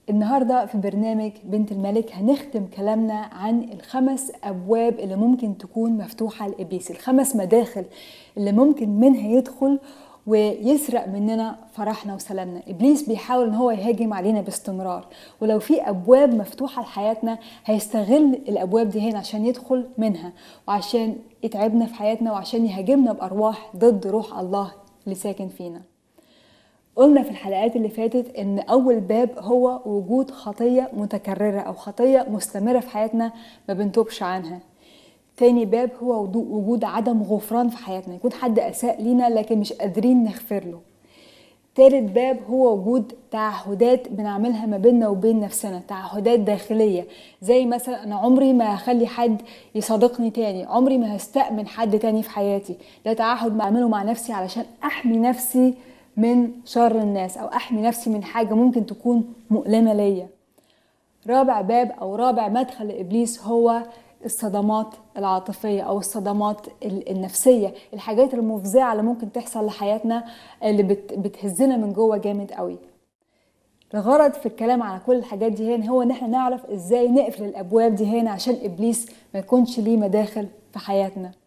النهاردة في برنامج بنت الملك هنختم كلامنا عن الخمس أبواب اللي ممكن تكون مفتوحة لإبليس الخمس مداخل اللي ممكن منها يدخل ويسرق مننا فرحنا وسلامنا إبليس بيحاول إن هو يهاجم علينا باستمرار ولو في أبواب مفتوحة لحياتنا هيستغل الأبواب دي هنا عشان يدخل منها وعشان يتعبنا في حياتنا وعشان يهاجمنا بأرواح ضد روح الله اللي ساكن فينا قلنا في الحلقات اللي فاتت ان اول باب هو وجود خطيه متكرره او خطيه مستمره في حياتنا ما بنتوبش عنها تاني باب هو وجود عدم غفران في حياتنا يكون حد اساء لينا لكن مش قادرين نغفر له تالت باب هو وجود تعهدات بنعملها ما بيننا وبين نفسنا تعهدات داخلية زي مثلا أنا عمري ما هخلي حد يصادقني تاني عمري ما هستأمن حد تاني في حياتي ده تعهد بعمله مع نفسي علشان أحمي نفسي من شر الناس او احمي نفسي من حاجه ممكن تكون مؤلمه ليا رابع باب او رابع مدخل لابليس هو الصدمات العاطفيه او الصدمات النفسيه الحاجات المفزعه اللي ممكن تحصل لحياتنا اللي بتهزنا من جوه جامد قوي الغرض في الكلام على كل الحاجات دي هنا هو ان احنا نعرف ازاي نقفل الابواب دي هنا عشان ابليس ما يكونش ليه مداخل في حياتنا